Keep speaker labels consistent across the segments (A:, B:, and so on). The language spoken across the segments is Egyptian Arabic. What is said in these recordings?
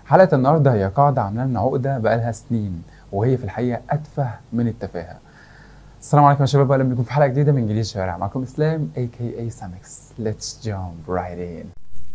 A: حلقه النهارده هي قاعده عامله لنا عقده بقالها سنين وهي في الحقيقه اتفه من التفاهه السلام عليكم يا شباب اهلا بكم في حلقه جديده من جديد شوارع معكم اسلام اي كي اي سامكس ليتس جامب رايت ان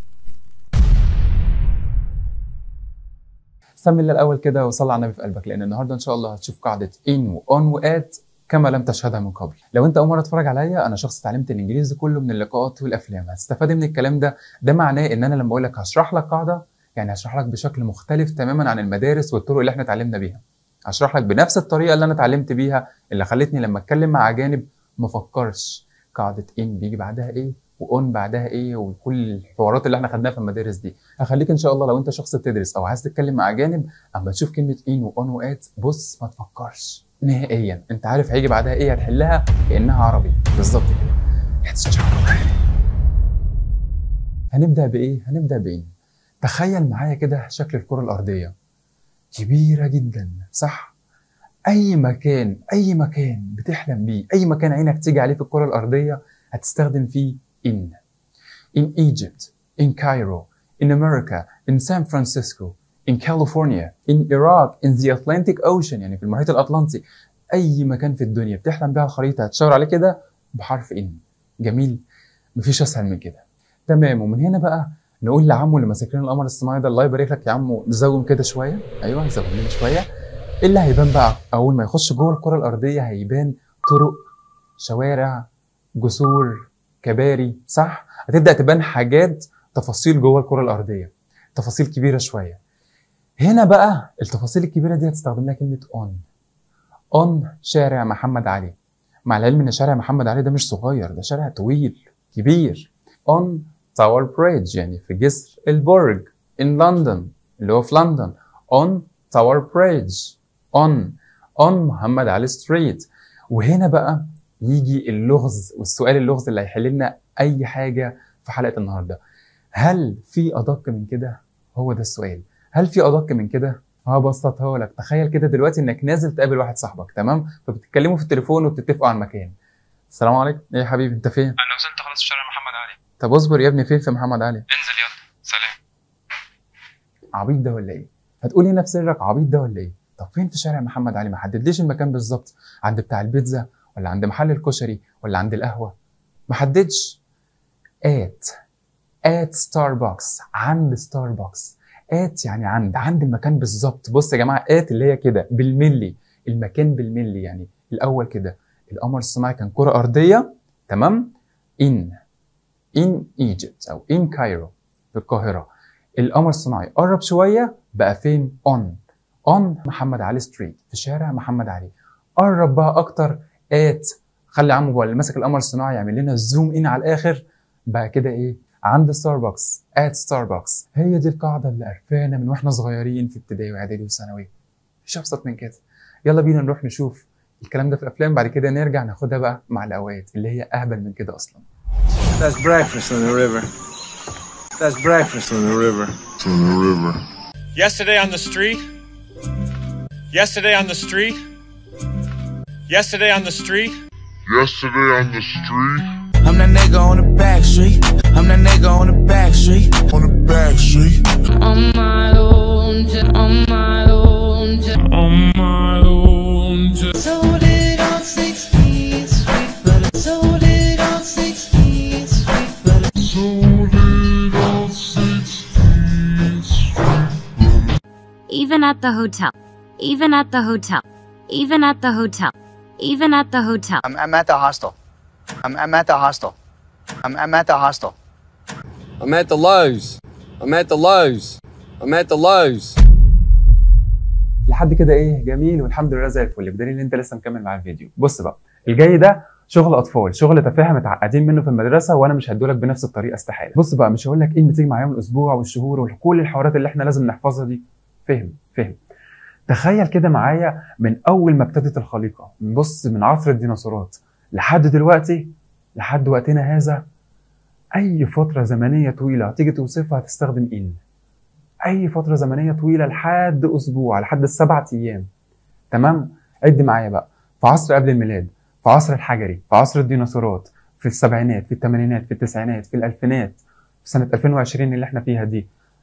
A: سمي الله الاول كده وصلي على النبي في قلبك لان النهارده ان شاء الله هتشوف قاعده ان واون وات كما لم تشهدها من قبل لو انت اول مره تتفرج عليا انا شخص اتعلمت الانجليزي كله من اللقاءات والافلام هتستفاد من الكلام ده ده معناه ان انا لما اقول لك هشرح لك قاعده يعني هشرح لك بشكل مختلف تماما عن المدارس والطرق اللي احنا اتعلمنا بيها هشرح لك بنفس الطريقه اللي انا اتعلمت بيها اللي خلتني لما اتكلم مع اجانب ما افكرش قاعده ان بيجي بعدها ايه واون بعدها ايه وكل الحوارات اللي احنا خدناها في المدارس دي هخليك ان شاء الله لو انت شخص بتدرس او عايز تتكلم مع اجانب اما تشوف كلمه ان واون وات بص ما تفكرش نهائيا انت عارف هيجي بعدها ايه هتحلها كانها عربي بالظبط كده Let's jump right in. هنبدا بايه هنبدا بان تخيل معايا كده شكل الكره الارضيه كبيره جدا صح اي مكان اي مكان بتحلم بيه اي مكان عينك تيجي عليه في الكره الارضيه هتستخدم فيه in in Egypt in Cairo in America in San Francisco in California in Iraq in the Atlantic Ocean يعني في المحيط الأطلنطي أي مكان في الدنيا بتحلم بيها الخريطة هتشاور عليه كده بحرف إن جميل مفيش أسهل من كده تمام ومن هنا بقى نقول لعمو اللي ماسك لنا القمر الصناعي ده الله يبارك لك يا عمو نزوم كده شويه ايوه نزوم لنا شويه ايه اللي هيبان بقى اول ما يخش جوه الكره الارضيه هيبان طرق شوارع جسور كباري صح هتبدا تبان حاجات تفاصيل جوه الكره الارضيه تفاصيل كبيره شويه هنا بقى التفاصيل الكبيره دي هتستخدم لها كلمه اون اون شارع محمد علي مع العلم ان شارع محمد علي ده مش صغير ده شارع طويل كبير اون تاور بريدج يعني في جسر البرج in لندن اللي هو في لندن on تاور بريدج on on محمد علي ستريت وهنا بقى يجي اللغز والسؤال اللغز اللي هيحل لنا اي حاجه في حلقه النهارده هل في ادق من كده هو ده السؤال هل في ادق من كده هبسطها لك تخيل كده دلوقتي انك نازل تقابل واحد صاحبك تمام فبتتكلموا في التليفون وبتتفقوا على المكان السلام عليكم ايه يا حبيبي انت فين
B: انا وصلت خلاص في شارع محمد علي
A: طب اصبر يا ابني فين في محمد علي
B: انزل يلا سلام
A: عبيط ده ولا ايه؟ هتقول هنا في سرك عبيط ده ولا ايه؟ طب فين في شارع محمد علي؟ ما حددليش المكان بالظبط، عند بتاع البيتزا ولا عند محل الكشري ولا عند القهوه؟ ما حددش. ات ات ستاربكس عند ستاربكس ات يعني عند عند المكان بالظبط بص يا جماعه ات اللي هي كده بالملي المكان بالملي يعني الاول كده القمر الصناعي كان كره ارضيه تمام ان in Egypt أو in Cairo في القاهرة القمر الصناعي قرب شوية بقى فين on on محمد علي ستريت في شارع محمد علي قرب بقى أكتر at خلي عمو بقى اللي ماسك القمر الصناعي يعمل لنا زوم إن على الآخر بقى كده إيه عند ستاربكس at ستاربكس هي دي القاعدة اللي قرفانا من واحنا صغيرين في ابتدائي وإعدادي وثانوي مش أبسط من كده يلا بينا نروح نشوف الكلام ده في الأفلام بعد كده نرجع ناخدها بقى مع الأوقات اللي هي أهبل من كده أصلا
C: That's breakfast on the river. That's breakfast on the river.
D: on the river.
B: Yesterday on the street. Yesterday on the street. Yesterday on the street.
D: Yesterday on the street,
E: I'm that nigga on the back street. I'm that nigga on the back street.
D: on the back street,
F: on my own, just on my own, just
B: On my own. Just
F: sold it on 16th Street, but I sold it on 16th Street, but I
D: sold it on 16th Street.
G: even at the hotel, even at the hotel, even at the hotel, even at the hotel.
H: I'm, I'm at the hostel. I'm, I'm at the hostel. I'm, I'm at the hostel.
I: I'm at the Lowe's. I'm at the Lowe's. I'm at the Lowe's.
A: لحد كده ايه جميل والحمد لله زي الفل بدليل ان انت لسه مكمل معايا الفيديو بص بقى الجاي ده شغل اطفال شغل تفاهه متعقدين منه في المدرسه وانا مش هدولك بنفس الطريقه استحاله بص بقى مش هقول لك ايه بتيجي مع يوم الاسبوع والشهور وكل الحوارات اللي احنا لازم نحفظها دي فهم فهم تخيل كده معايا من اول ما ابتدت الخليقه بص من عصر الديناصورات لحد دلوقتي لحد وقتنا هذا اي فتره زمنيه طويله هتيجي توصفها هتستخدم ان اي فتره زمنيه طويله لحد اسبوع لحد السبع ايام تمام عد معايا بقى في عصر قبل الميلاد في عصر الحجري في عصر الديناصورات في السبعينات في الثمانينات في التسعينات في الالفينات في سنه 2020 اللي احنا فيها دي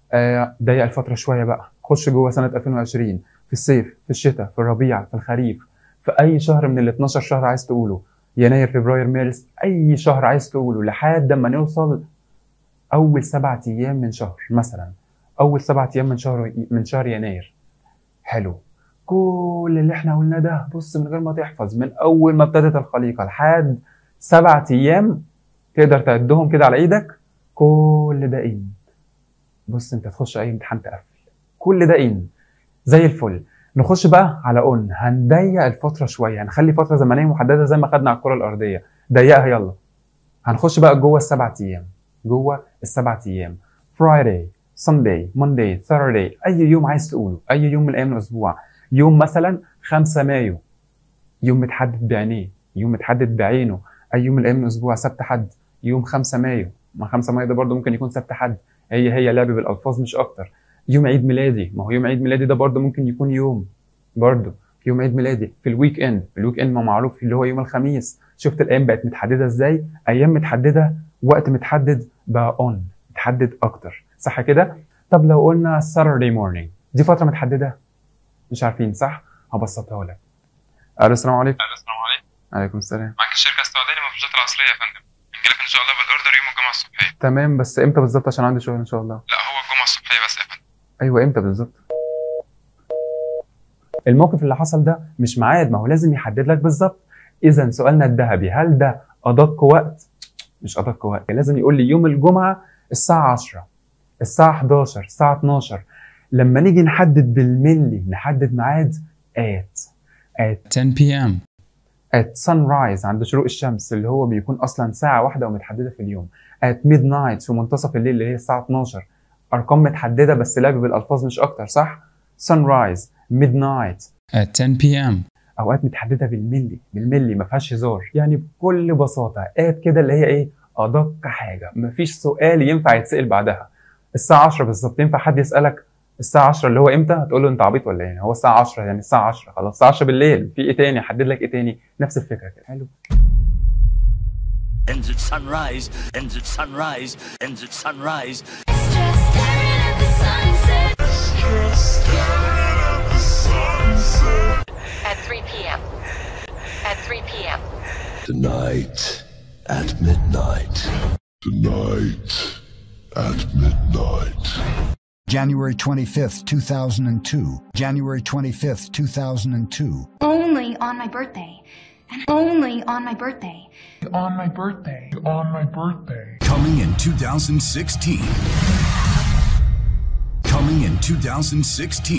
A: آه، ضيق الفتره شويه بقى خش جوه سنه 2020 في الصيف في الشتاء في الربيع في الخريف في اي شهر من ال 12 شهر عايز تقوله يناير فبراير مارس اي شهر عايز تقوله لحد ما نوصل اول سبعة ايام من شهر مثلا اول سبعة ايام من شهر من شهر يناير حلو كل اللي احنا قلناه ده بص من غير ما تحفظ من اول ما ابتدت الخليقه لحد سبعة ايام تقدر تعدهم كده على ايدك كل ده ان بص انت تخش اي امتحان تقفل كل ده ان زي الفل نخش بقى على اون هنضيق الفتره شويه هنخلي فتره زمنيه محدده زي ما خدنا على الكره الارضيه ضيقها يلا هنخش بقى جوه السبع ايام جوه السبع ايام فرايداي سانداي مانداي ثيرزداي اي يوم عايز تقوله اي يوم من ايام الاسبوع يوم مثلا 5 مايو يوم متحدد بعينيه يوم متحدد بعينه اي يوم من ايام الاسبوع سبت حد يوم 5 مايو ما 5 مايو ده برضه ممكن يكون سبت حد هي هي لعب بالالفاظ مش اكتر يوم عيد ميلادي ما هو يوم عيد ميلادي ده برضه ممكن يكون يوم برضه يوم عيد ميلادي في الويك اند الويك اند ما معروف اللي هو يوم الخميس شفت الايام بقت متحدده ازاي ايام متحدده وقت متحدد بقى اون متحدد اكتر صح كده طب لو قلنا Saturday morning دي فتره متحدده مش عارفين صح هبسطها لك الو السلام عليكم
J: السلام عليكم
A: عليكم السلام
J: معاك الشركه السعوديه للمنتجات العصريه يا فندم هنجيلك ان شاء الله بالاوردر يوم الجمعه الصبحيه
A: تمام بس امتى بالظبط عشان عندي شغل ان شاء الله
J: لا هو الجمعه الصبحيه بس يا فندم
A: ايوه امتى بالظبط الموقف اللي حصل ده مش ميعاد ما هو لازم يحدد لك بالظبط اذا سؤالنا الذهبي هل ده ادق وقت مش ادق وقت لازم يقول لي يوم الجمعه الساعه 10 الساعه 11 الساعه 12 لما نيجي نحدد بالملي نحدد ميعاد at at
K: 10 p.m.
A: at sunrise عند شروق الشمس اللي هو بيكون اصلا ساعه واحده ومتحدده في اليوم at midnight في منتصف الليل اللي هي الساعه 12 ارقام متحدده بس لعب بالالفاظ مش اكتر صح sunrise midnight
K: At 10 p.m.
A: اوقات متحدده بالملي بالملي ما فيهاش هزار يعني بكل بساطه ات كده اللي هي ايه ادق حاجه مفيش سؤال ينفع يتسال بعدها الساعه 10 بالظبط ينفع حد يسالك الساعه 10 اللي هو امتى هتقول له انت عبيط ولا ايه هو الساعه 10 يعني الساعه 10 خلاص الساعه 10 بالليل في ايه تاني حدد لك ايه تاني نفس الفكره كده حلو
L: Ends at sunrise, ends at sunrise, ends at sunrise.
M: At 3 p.m. At 3 p.m.
D: Tonight at midnight. Tonight at midnight.
N: January 25th, 2002. January 25th, 2002.
O: Only on my birthday. And only on my birthday.
D: On my birthday. On my birthday.
P: Coming in 2016. Coming in 2016.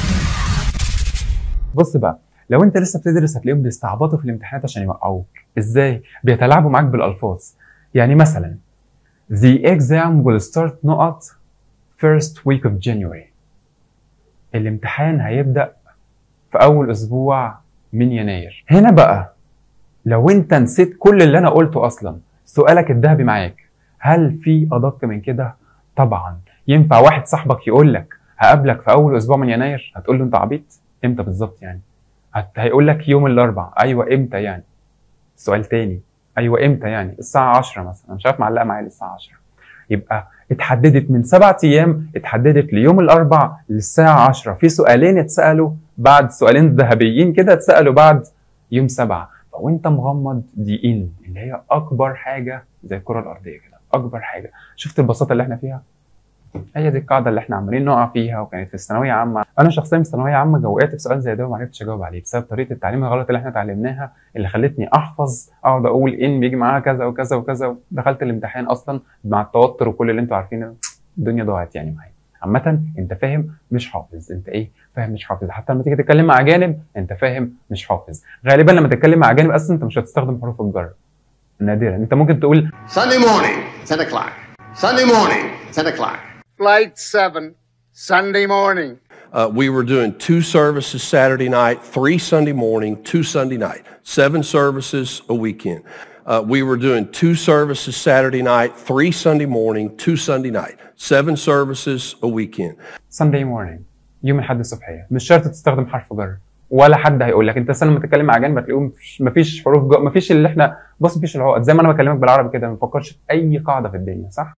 A: بص بقى لو انت لسه بتدرس هتلاقيهم بيستعبطوا في الامتحانات عشان يوقعوك ازاي بيتلاعبوا معاك بالالفاظ يعني مثلا the exam will start نقط first week of January الامتحان هيبدأ في أول أسبوع من يناير هنا بقى لو أنت نسيت كل اللي أنا قلته أصلا سؤالك الذهبي معاك هل في أدق من كده؟ طبعا ينفع واحد صاحبك يقول لك هقابلك في أول أسبوع من يناير هتقول له أنت عبيط؟ إمتى بالظبط يعني؟ هت... هيقول لك يوم الأربع أيوه إمتى يعني؟ سؤال تاني أيوه إمتى يعني؟ الساعة 10 مثلا أنا مش عارف معلقة معايا للساعة 10 يبقى اتحددت من سبعة ايام اتحددت ليوم الاربع للساعه 10 في سؤالين اتسالوا بعد سؤالين ذهبيين كده اتسالوا بعد يوم سبعة فوانت مغمض دي ان اللي هي اكبر حاجه زي الكره الارضيه كده اكبر حاجه شفت البساطه اللي احنا فيها هي دي القاعده اللي احنا عمالين نقع فيها وكانت في الثانويه عامه انا شخصيا في الثانويه عامه جو- وقعت في سؤال زي ده وما عرفتش اجاوب عليه بسبب طريقه التعليم الغلط اللي احنا اتعلمناها اللي خلتني احفظ اقعد اقول ان بيجي معاها كذا وكذا وكذا دخلت الامتحان اصلا مع التوتر وكل اللي انتوا عارفينه الدنيا ضاعت يعني معايا عامة انت فاهم مش حافظ انت ايه فاهم مش حافظ حتى لما تيجي تتكلم مع اجانب انت فاهم مش حافظ غالبا لما تتكلم مع اجانب اصلا انت مش هتستخدم حروف الجر نادرا انت ممكن تقول
Q: Sunday morning, 10 o'clock. Sunday morning, 10 o'clock.
R: Flight 7, Sunday morning.
S: Uh, we were doing two services Saturday night, three Sunday morning, two Sunday night, seven services a weekend. Uh, we were doing two services Saturday night, three Sunday morning, two Sunday night, seven services a weekend.
A: Sunday morning يوم الاحد الصبحيه مش شرط تستخدم حرف جر ولا حد هيقول لك انت اصلا لما تتكلم مع اجانب هتلاقيهم مفيش- مفيش حروف جر مفيش اللي احنا بص مفيش العقد زي ما انا بكلمك بالعربي كده ما بفكرش في اي قاعده في الدنيا صح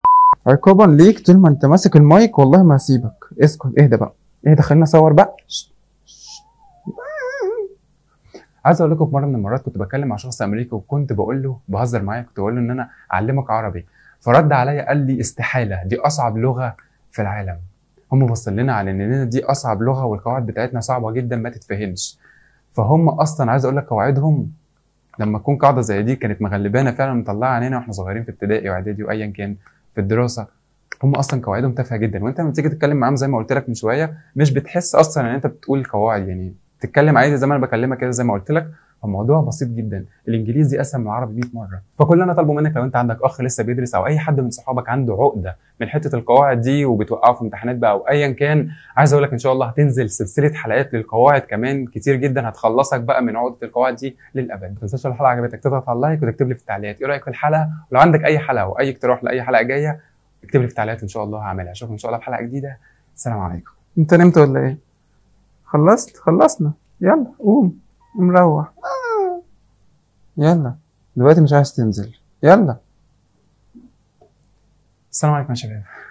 A: عقابا ليك طول ما انت ماسك المايك والله ما هسيبك اسكت اهدى بقى اهدى خلينا اصور بقى شت. عايز اقول لكم في مره من المرات كنت بتكلم مع شخص امريكي وكنت بقول له بهزر معاه كنت بقول له ان انا اعلمك عربي فرد عليا قال لي استحاله دي اصعب لغه في العالم هم بصوا لنا على اننا دي اصعب لغه والقواعد بتاعتنا صعبه جدا ما تتفهمش فهم اصلا عايز اقول لك قواعدهم لما تكون قاعده زي دي كانت مغلبانا فعلا مطلعه علينا واحنا صغيرين في ابتدائي واعدادي وايا كان في الدراسه هم اصلا قواعدهم تافهه جدا وانت لما تيجي تتكلم معاهم زي ما قلت لك من شويه مش بتحس اصلا ان انت بتقول قواعد يعني تتكلم عادي زي ما انا بكلمك كده زي ما قلت لك الموضوع بسيط جدا الانجليزي اسهل من العربي 100 مره فكل انا طالبه منك لو انت عندك اخ لسه بيدرس او اي حد من صحابك عنده عقده من حته القواعد دي وبتوقعه في امتحانات بقى او ايا كان عايز اقول لك ان شاء الله هتنزل سلسله حلقات للقواعد كمان كتير جدا هتخلصك بقى من عقده القواعد دي للابد ما تنساش لو الحلقه عجبتك تضغط على اللايك وتكتب لي في التعليقات ايه رايك في الحلقه ولو عندك اي حلقه او اي اقتراح لاي حلقه جايه اكتب لي في التعليقات ان شاء الله هعملها اشوفكم ان شاء الله في حلقه جديده السلام عليكم انت نمت ولا ايه خلصت خلصنا يلا قوم مروح يلا دلوقتي مش عايز تنزل يلا السلام عليكم يا شباب